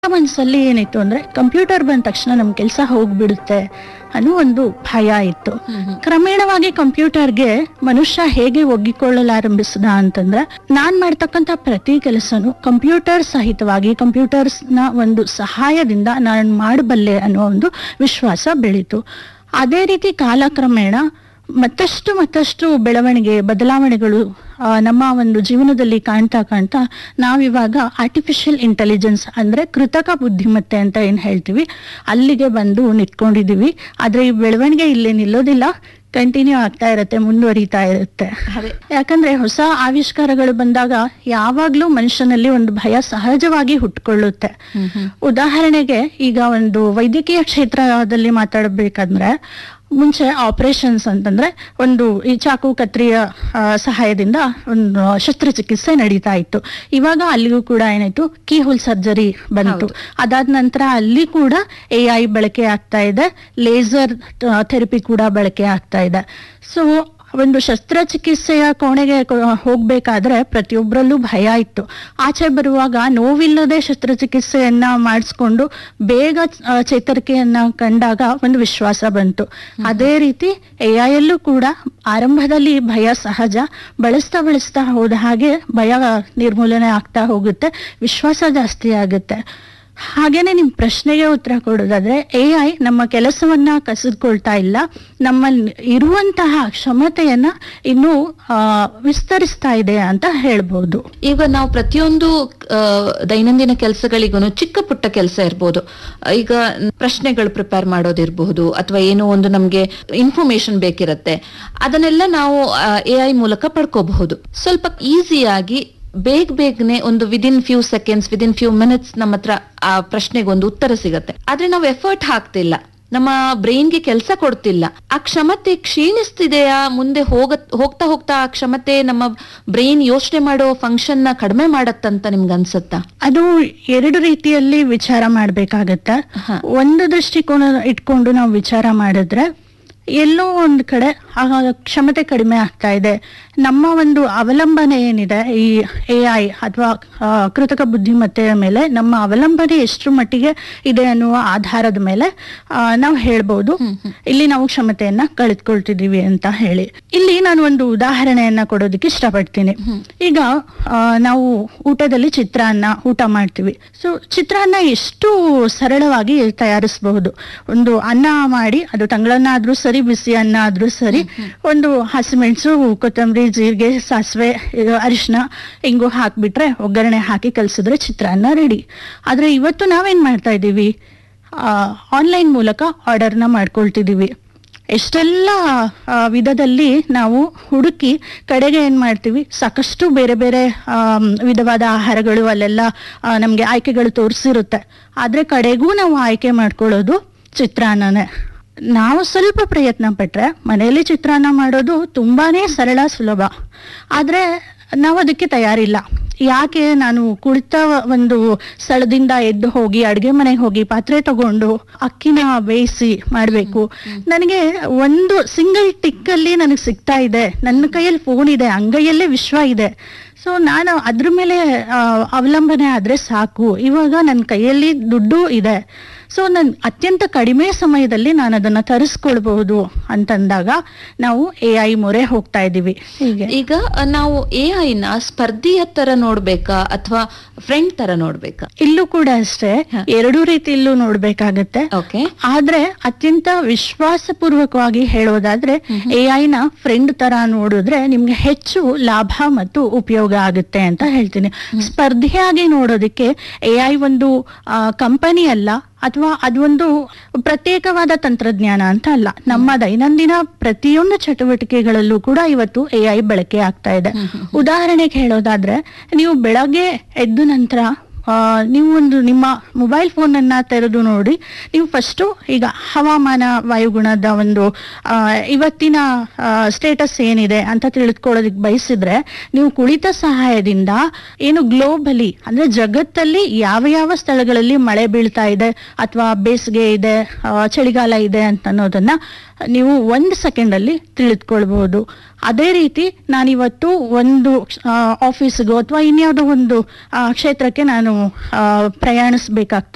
ಮನಸ್ಸಲ್ಲಿ ಏನಿತ್ತು ಅಂದ್ರೆ ಕಂಪ್ಯೂಟರ್ ಬಂದ ತಕ್ಷಣ ನಮ್ ಕೆಲಸ ಹೋಗ್ಬಿಡುತ್ತೆ ಅನ್ನೋ ಒಂದು ಭಯ ಇತ್ತು ಕ್ರಮೇಣವಾಗಿ ಕಂಪ್ಯೂಟರ್ಗೆ ಮನುಷ್ಯ ಹೇಗೆ ಒಗ್ಗಿಕೊಳ್ಳಲಾರಂಭಿಸಿದ ಅಂತಂದ್ರೆ ನಾನ್ ಮಾಡ್ತಕ್ಕಂತ ಪ್ರತಿ ಕೆಲಸನು ಕಂಪ್ಯೂಟರ್ ಸಹಿತವಾಗಿ ಕಂಪ್ಯೂಟರ್ಸ್ ನ ಒಂದು ಸಹಾಯದಿಂದ ನಾನು ಮಾಡಬಲ್ಲೆ ಅನ್ನೋ ಒಂದು ವಿಶ್ವಾಸ ಬೆಳೀತು ಅದೇ ರೀತಿ ಕಾಲಕ್ರಮೇಣ ಮತ್ತಷ್ಟು ಮತ್ತಷ್ಟು ಬೆಳವಣಿಗೆ ಬದಲಾವಣೆಗಳು ಆ, ನಮ್ಮ ಒಂದು ಜೀವನದಲ್ಲಿ ಕಾಣ್ತಾ ಕಾಣ್ತಾ ನಾವಿವಾಗ ಆರ್ಟಿಫಿಷಿಯಲ್ ಇಂಟೆಲಿಜೆನ್ಸ್ ಅಂದ್ರೆ ಕೃತಕ ಬುದ್ಧಿಮತ್ತೆ ಅಂತ ಏನ್ ಹೇಳ್ತೀವಿ ಅಲ್ಲಿಗೆ ಬಂದು ನಿಂತ್ಕೊಂಡಿದೀವಿ ಆದ್ರೆ ಈ ಬೆಳವಣಿಗೆ ಇಲ್ಲಿ ನಿಲ್ಲೋದಿಲ್ಲ ಕಂಟಿನ್ಯೂ ಆಗ್ತಾ ಇರುತ್ತೆ ಮುಂದುವರಿತಾ ಇರುತ್ತೆ ಅದೇ ಯಾಕಂದ್ರೆ ಹೊಸ ಆವಿಷ್ಕಾರಗಳು ಬಂದಾಗ ಯಾವಾಗ್ಲೂ ಮನುಷ್ಯನಲ್ಲಿ ಒಂದು ಭಯ ಸಹಜವಾಗಿ ಹುಟ್ಕೊಳ್ಳುತ್ತೆ ಉದಾಹರಣೆಗೆ ಈಗ ಒಂದು ವೈದ್ಯಕೀಯ ಕ್ಷೇತ್ರದಲ್ಲಿ ಮಾತಾಡಬೇಕಾದ್ರೆ ಮುಂಚೆ ಆಪರೇಷನ್ಸ್ ಅಂತಂದ್ರೆ ಒಂದು ಈ ಚಾಕು ಕತ್ರಿಯ ಆ, ಸಹಾಯದಿಂದ ಒಂದು ಶಸ್ತ್ರಚಿಕಿತ್ಸೆ ನಡೀತಾ ಇತ್ತು ಇವಾಗ ಅಲ್ಲಿಗೂ ಕೂಡ ಏನಾಯ್ತು ಕೀ ಹೋಲ್ ಸರ್ಜರಿ ಬಂತು ಅದಾದ ನಂತರ ಅಲ್ಲಿ ಕೂಡ ಎ ಐ ಬಳಕೆ ಆಗ್ತಾ ಇದೆ ಲೇಸರ್ ಥೆರಪಿ ಕೂಡ ಬಳಕೆ ಆಗ್ತಾ ಇದೆ ಸೊ ಒಂದು ಶಸ್ತ್ರಚಿಕಿತ್ಸೆಯ ಕೋಣೆಗೆ ಕೊ- ಹೋಗ್ಬೇಕಾದ್ರೆ ಪ್ರತಿಯೊಬ್ಬರಲ್ಲೂ ಭಯ ಇತ್ತು ಆಚೆ ಬರುವಾಗ ನೋವಿಲ್ಲದೆ ಶಸ್ತ್ರಚಿಕಿತ್ಸೆಯನ್ನ ಮಾಡಿಸ್ಕೊಂಡು ಬೇಗ ಆ, ಚೇತರಿಕೆಯನ್ನ ಕಂಡಾಗ ಒಂದು ವಿಶ್ವಾಸ ಬಂತು ಅದೇ ರೀತಿ ಎ ಅಲ್ಲೂ ಕೂಡ ಆರಂಭದಲ್ಲಿ ಭಯ ಸಹಜ ಬಳಸ್ತಾ ಬಳಸ್ತಾ ಹೋದ ಹಾಗೆ ಭಯ ನಿರ್ಮೂಲನೆ ಆಗ್ತಾ ಹೋಗುತ್ತೆ ವಿಶ್ವಾಸ ಜಾಸ್ತಿ ಆಗುತ್ತೆ ಹಾಗೇನೆ ನಿಮ್ ಪ್ರಶ್ನೆಗೆ ಉತ್ತರ ಕೊಡೋದಾದ್ರೆ ಎ ಐ ನಮ್ಮ ಕೆಲಸವನ್ನ ಕಸಿದ್ಕೊಳ್ತಾ ಇಲ್ಲ ನಮ್ಮಲ್ಲಿ ಇರುವಂತಹ ಕ್ಷಮತೆಯನ್ನ ಇನ್ನೂ ಆ, ವಿಸ್ತರಿಸ್ತಾ ಇದೆ ಅಂತ ಹೇಳ್ಬೋದು ಈಗ ನಾವು ಪ್ರತಿಯೊಂದು ಆ, ದೈನಂದಿನ ಕೆಲಸಗಳಿಗೂ ಚಿಕ್ಕ ಪುಟ್ಟ ಕೆಲಸ ಇರ್ಬೋದು ಈಗ ಪ್ರಶ್ನೆಗಳು ಪ್ರಿಪೇರ್ ಮಾಡೋದಿರಬಹುದು ಅಥವಾ ಏನೋ ಒಂದು ನಮ್ಗೆ ಇನ್ಫಾರ್ಮೇಶನ್ ಬೇಕಿರತ್ತೆ ಅದನ್ನೆಲ್ಲ ನಾವು ಎ ಐ ಮೂಲಕ ಪಡ್ಕೋಬಹುದು ಸ್ವಲ್ಪ ಈಸಿಯಾಗಿ ಬೇಗ ಬೇಗನೆ ಒಂದು within few seconds within few minutes ನಮ್ಮ ಹತ್ರ ಆ ಪ್ರಶ್ನೆಗೆ ಒಂದು ಉತ್ತರ ಸಿಗತ್ತೆ ಆದ್ರೆ ನಾವು ಎಫರ್ಟ್ ಹಾಕ್ತಿಲ್ಲ ನಮ್ಮ ಬ್ರೈನ್ಗೆ ಕೆಲಸ ಕೊಡ್ತಿಲ್ಲ ಆ ಕ್ಷಮತೆ ಕ್ಷೀಣಿಸ್ತಿದೆಯಾ ಮುಂದೆ ಹೋಗ ಹೋಗ್ತಾ ಹೋಗ್ತಾ ಆ ಕ್ಷಮತೆ ನಮ್ಮ ಬ್ರೈನ್ ಯೋಚನೆ ಮಾಡೋ ಫಂಕ್ಷನ್ ನ ಕಡಿಮೆ ಮಾಡತ್ತಂತ ನಿಮ್ಗೆ ಅನ್ಸತ್ತಾ ಅದು ಎರಡು ರೀತಿಯಲ್ಲಿ ವಿಚಾರ ಮಾಡ್ಬೇಕಾಗತ್ತೆ ಹ. ಒಂದು ದೃಷ್ಟಿಕೋನ ಇಟ್ಕೊಂಡು ನಾವು ವಿಚಾರ ಮಾಡಿದ್ರೆ ಎಲ್ಲೋ ಒಂದ್ ಕಡೆ ಆ ಕ್ಷಮತೆ ಕಡಿಮೆ ಆಗ್ತಾ ಇದೆ ನಮ್ಮ ಒಂದು ಅವಲಂಬನೆ ಏನಿದೆ ಈ ಎ ಐ ಅಥವಾ ಕೃತಕ ಬುದ್ಧಿಮತ್ತೆಯ ಮೇಲೆ ನಮ್ಮ ಅವಲಂಬನೆ ಎಷ್ಟು ಮಟ್ಟಿಗೆ ಇದೆ ಅನ್ನುವ ಆಧಾರದ ಮೇಲೆ ನಾವು ಹೇಳ್ಬೋದು ಇಲ್ಲಿ ನಾವು ಕ್ಷಮತೆಯನ್ನ ಕಳೆದುಕೊಳ್ತಿದೀವಿ ಅಂತ ಹೇಳಿ ಇಲ್ಲಿ ನಾನು ಒಂದು ಉದಾಹರಣೆಯನ್ನ ಕೊಡೋದಕ್ಕೆ ಇಷ್ಟಪಡ್ತೀನಿ ಈಗ ಆ, ನಾವು ಊಟದಲ್ಲಿ ಚಿತ್ರಾನ್ನ ಊಟ ಮಾಡ್ತೀವಿ ಸೊ ಚಿತ್ರಾನ್ನ ಎಷ್ಟು ಸರಳವಾಗಿ ತಯಾರಿಸಬಹುದು ಒಂದು ಅನ್ನ ಮಾಡಿ ಅದು ತಂಗಳನ್ನ ಆದ್ರೂ ಸರಿ ಬಿಸಿ ಅನ್ನ ಆದ್ರೂ ಸರಿ ಒಂದು ಹಸಿಮೆಣಸು ಕೊತ್ತಂಬರಿ ಜೀರಿಗೆ ಸಾಸಿವೆ ಇದು ಅರಿಶಿನ ಹಿಂಗು ಹಾಕ್ಬಿಟ್ರೆ ಒಗ್ಗರಣೆ ಹಾಕಿ ಕಲ್ಸಿದ್ರೆ ಚಿತ್ರಾನ್ನ ರೆಡಿ ಆದ್ರೆ ಇವತ್ತು ನಾವೇನ್ ಮಾಡ್ತಾ ಇದ್ದೀವಿ ಆನ್ಲೈನ್ ಮೂಲಕ ಆರ್ಡರ್ನ ಮಾಡ್ಕೊಳ್ತಿದೀವಿ ಎಷ್ಟೆಲ್ಲ ಆ, ವಿಧದಲ್ಲಿ ನಾವು ಹುಡುಕಿ ಕಡೆಗೆ ಏನ್ ಮಾಡ್ತೀವಿ ಸಾಕಷ್ಟು ಬೇರೆ ಬೇರೆ ಆಮ್, ವಿಧವಾದ ಆಹಾರಗಳು ಅಲ್ಲೆಲ್ಲ ಆ, ನಮ್ಗೆ ಆಯ್ಕೆಗಳು ತೋರಿಸಿರುತ್ತೆ ಆದ್ರೆ ಕಡೆಗೂ ನಾವು ಆಯ್ಕೆ ಮಾಡ್ಕೊಳ್ಳೋದು ಚಿತ್ರಾನ್ನನೇ ನಾವು ಸ್ವಲ್ಪ ಪ್ರಯತ್ನ ಪಟ್ರೆ ಮನೆಯಲ್ಲಿ ಚಿತ್ರಾನ್ನ ಮಾಡೋದು ತುಂಬಾನೇ ಸರಳ ಸುಲಭ ಆದ್ರೆ ನಾವು ಅದಕ್ಕೆ ತಯಾರಿಲ್ಲ ಯಾಕೆ ನಾನು ಕುಳಿತ ಒಂದು ಸ್ಥಳದಿಂದ ಎದ್ದು ಹೋಗಿ ಅಡ್ಗೆ ಮನೆಗೆ ಹೋಗಿ ಪಾತ್ರೆ ತಗೊಂಡು ಅಕ್ಕಿನ ಬೇಯಿಸಿ ಮಾಡ್ಬೇಕು ನನಗೆ ಒಂದು ಸಿಂಗಲ್ ಟಿಕ್ ಅಲ್ಲಿ ನನಗೆ ಸಿಗ್ತಾ ಇದೆ ನನ್ನ ಕೈಯಲ್ಲಿ ಫೋನ್ ಇದೆ ಅಂಗೈಯಲ್ಲೇ ವಿಶ್ವ ಇದೆ ಸೊ ನಾನು ಅದ್ರ ಮೇಲೆ ಆ, ಅವಲಂಬನೆ ಆದ್ರೆ ಸಾಕು ಇವಾಗ ನನ್ನ ಕೈಯಲ್ಲಿ ದುಡ್ಡು ಇದೆ ಸೊ ನನ್ ಅತ್ಯಂತ ಕಡಿಮೆ ಸಮಯದಲ್ಲಿ ನಾನು ಅದನ್ನ ತರಿಸ್ಕೊಳ್ಬಹುದು ಅಂತಂದಾಗ ನಾವು ಎ ಐ ಮೊರೆ ಹೋಗ್ತಾ ಇದೀವಿ ಹೀಗೆ ಈಗ ಆ, ನಾವು ಎ ನ ಸ್ಪರ್ಧಿಯ ತರ ನೋಡ್ಬೇಕಾ ಅಥವಾ ಫ್ರೆಂಡ್ ತರ ನೋಡ್ಬೇಕಾ ಇಲ್ಲೂ ಕೂಡ ಅಷ್ಟೇ ಹ. ಎರಡೂ ರೀತಿಯಲ್ಲೂ ನೋಡ್ಬೇಕಾಗತ್ತೆ ಓಕೆ ಆದ್ರೆ ಅತ್ಯಂತ ವಿಶ್ವಾಸಪೂರ್ವಕವಾಗಿ ಹೇಳೋದಾದ್ರೆ ಎ ನ ಫ್ರೆಂಡ್ ತರ ನೋಡಿದ್ರೆ ನಿಮ್ಗೆ ಹೆಚ್ಚು ಲಾಭ ಮತ್ತು ಉಪಯೋಗ ಆಗುತ್ತೆ ಅಂತ ಹೇಳ್ತೀನಿ ಸ್ಪರ್ಧೆಯಾಗಿ ನೋಡೋದಕ್ಕೆ ಎ ಐ ಒಂದು ಕಂಪನಿ ಅಲ್ಲ ಅಥವಾ ಅದೊಂದು ಪ್ರತ್ಯೇಕವಾದ ತಂತ್ರಜ್ಞಾನ ಅಂತ ಅಲ್ಲ ನಮ್ಮ ದೈನಂದಿನ ಪ್ರತಿಯೊಂದು ಚಟುವಟಿಕೆಗಳಲ್ಲೂ ಕೂಡ ಇವತ್ತು ಎ ಐ ಬಳಕೆ ಆಗ್ತಾ ಇದೆ ಉದಾಹರಣೆಗೆ ಹೇಳೋದಾದ್ರೆ ನೀವು ಬೆಳಗ್ಗೆ ಎದ್ದ ನಂತರ ಆ, ನೀವು ಒಂದು ನಿಮ್ಮ ಮೊಬೈಲ್ ಫೋನ್ ಅನ್ನ ತೆರೆದು ನೋಡಿ ನೀವು ಫಸ್ಟು ಈಗ ಹವಾಮಾನ ವಾಯುಗುಣದ ಒಂದು ಆ, ಇವತ್ತಿನ ಸ್ಟೇಟಸ್ ಏನಿದೆ ಅಂತ ತಿಳಿದುಕೊಳ್ಳೋದಕ್ಕೆ ಬಯಸಿದ್ರೆ ನೀವು ಕುಳಿತ ಸಹಾಯದಿಂದ ಏನು ಗ್ಲೋಬಲಿ ಅಂದ್ರೆ ಜಗತ್ತಲ್ಲಿ ಯಾವ ಯಾವ ಸ್ಥಳಗಳಲ್ಲಿ ಮಳೆ ಬೀಳ್ತಾ ಇದೆ ಅಥವಾ ಬೇಸಿಗೆ ಇದೆ ಆ, ಚಳಿಗಾಲ ಇದೆ ಅಂತ ಅನ್ನೋದನ್ನ ನೀವು ಒಂದು ಸೆಕೆಂಡ್ ಅಲ್ಲಿ ತಿಳಿದುಕೊಳ್ಬಹುದು ಅದೇ ರೀತಿ ನಾನಿವತ್ತು ಒಂದು ಆಫೀಸ್ಗೋ ಅಥವಾ ಇನ್ಯಾವುದೋ ಒಂದು ಆ, ಕ್ಷೇತ್ರಕ್ಕೆ ನಾನು ಪ್ರಯಾಣಿಸ್ಬೇಕಾಗ್ತಾ